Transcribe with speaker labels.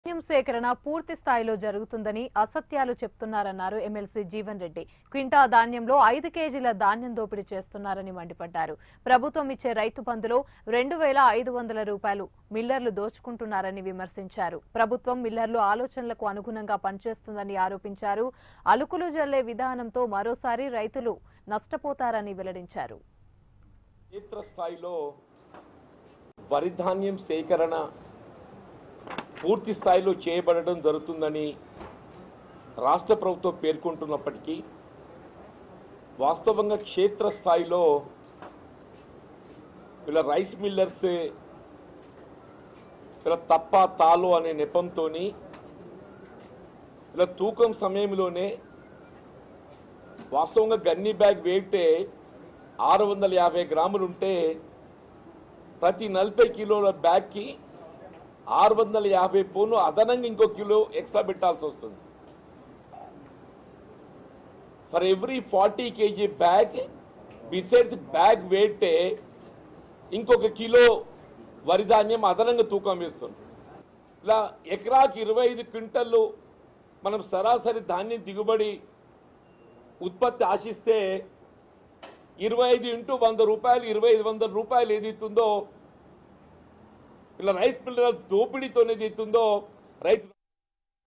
Speaker 1: ధాన్యం సేకరణ పూర్తి స్థాయిలో జరుగుతుందని అసత్యాలు చెప్తున్నారన్నారు ఎమ్మెల్సీ జీవన్ రెడ్డి క్వింటా ధాన్యంలో ఐదు కేజీల ధాన్యం దోపిడీ చేస్తున్నారని మండిపడ్డారు ప్రభుత్వం ఇచ్చే రైతు బంధులో రెండు వేల ఐదు వందల రూపాయలు మిల్లర్లు దోచుకుంటున్నారని విమర్శించారు ప్రభుత్వం మిల్లర్లు ఆలోచనలకు అనుగుణంగా పనిచేస్తుందని ఆరోపించారు అలుకులు జల్లే విధానంతో మరోసారి రైతులు నష్టపోతారని వెల్లడించారు
Speaker 2: క్షేత్రస్థాయిలో వరి ధాన్యం సేకరణ పూర్తి స్థాయిలో చేయబడడం జరుగుతుందని రాష్ట్ర ప్రభుత్వం పేర్కొంటున్నప్పటికీ వాస్తవంగా క్షేత్రస్థాయిలో వీళ్ళ రైస్ మిల్లర్స్ వీళ్ళ తప్ప తాలు అనే నెపంతో వీళ్ళ తూకం సమయంలోనే వాస్తవంగా గన్ని బ్యాగ్ వేయితే ఆరు వందల యాభై గ్రాములు ఉంటే ప్రతి నలభై కిలోల బ్యాగ్కి ఆరు వందల యాభై పోను అదనంగా ఇంకో కిలో ఎక్స్ట్రా పెట్టాల్సి వస్తుంది for every forty KG bag besides bag వెయిటే ఇంకొక కిలో వరి ధాన్యం అదనంగా తూకం వేస్తుంది ఇలా ఎకరాకి ఇరవై ఐదు క్వింటళ్ళు మనం సరాసరి ధాన్యం దిగుబడి ఉత్పత్తి ఆశిస్తే ఇరవై ఐదు ఇంటూ వంద రూపాయలు ఇరవై ఐదు వందల రూపాయలు ఏదైతుందో ఇలా రైస్ మిల్లర్ దోపిడీతో ఏదైతుందో రైతు